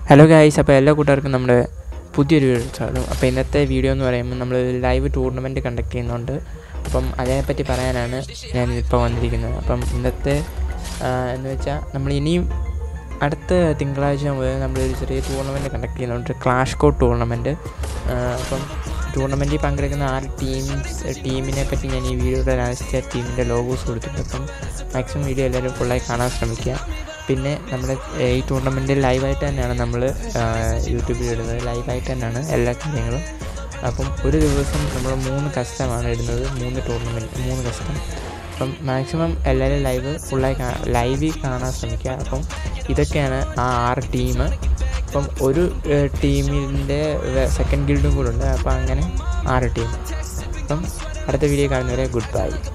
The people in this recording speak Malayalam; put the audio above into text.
ഹലോ ഗായ്സ് അപ്പോൾ എല്ലാ കൂട്ടുകാർക്കും നമ്മുടെ പുതിയൊരു വീഡിയോ സ്വാഗതം അപ്പോൾ ഇന്നത്തെ വീഡിയോ എന്ന് പറയുമ്പോൾ നമ്മൾ ലൈവ് ടൂർണമെൻറ്റ് കണ്ടക്ട് ചെയ്യുന്നുണ്ട് അപ്പം അതിനെപ്പറ്റി പറയാനാണ് ഞാൻ ഇപ്പോൾ വന്നിരിക്കുന്നത് അപ്പം ഇന്നത്തെ ആ, എന്ന് വെച്ചാൽ നമ്മൾ ഇനിയും അടുത്ത തിങ്കളാഴ്ച മുതൽ നമ്മളൊരു ചെറിയ ടൂർണമെൻറ്റ് കണ്ടക്ട് ചെയ്യുന്നുണ്ട് ക്ലാഷ് കോഡ് ടൂർണമെൻറ്റ് അപ്പം ടൂർണമെൻറ്റിൽ പങ്കെടുക്കുന്ന ആറ് ടീംസ് ടീമിനെ പറ്റി ഞാൻ ഈ വീഡിയോയുടെ ലാസ്റ്റ് ടീമിൻ്റെ ലോഗോസ് കൊടുത്തിട്ടുണ്ട് അപ്പം മാക്സിമം വീഡിയോ എല്ലാവരും ഫുള്ളായി കാണാൻ ശ്രമിക്കുക പിന്നെ നമ്മുടെ ഈ ടൂർണമെൻറ്റ് ലൈവായിട്ട് തന്നെയാണ് നമ്മൾ യൂട്യൂബിൽ ഇടുന്നത് ലൈവായിട്ട് തന്നെയാണ് എല്ലാ കാര്യങ്ങളും അപ്പം ഒരു ദിവസം നമ്മൾ മൂന്ന് കസ്റ്റമാണ് ഇടുന്നത് മൂന്ന് ടൂർണമെൻറ്റ് മൂന്ന് കസ്റ്റം അപ്പം മാക്സിമം എല്ലാവരും ലൈവ് ഫുള്ളായി കാ ലൈവിൽ കാണാൻ ശ്രമിക്കുക അപ്പം ഇതൊക്കെയാണ് ആ ആറ് ടീം അപ്പം ഒരു ടീമിൻ്റെ സെക്കൻഡ് ഗിൽഡും കൂടെ ഉണ്ട് അപ്പോൾ അങ്ങനെ ആറ് ടീം അപ്പം അടുത്ത വീഡിയോ കാണുന്നവരെ ഗുഡ് ബൈ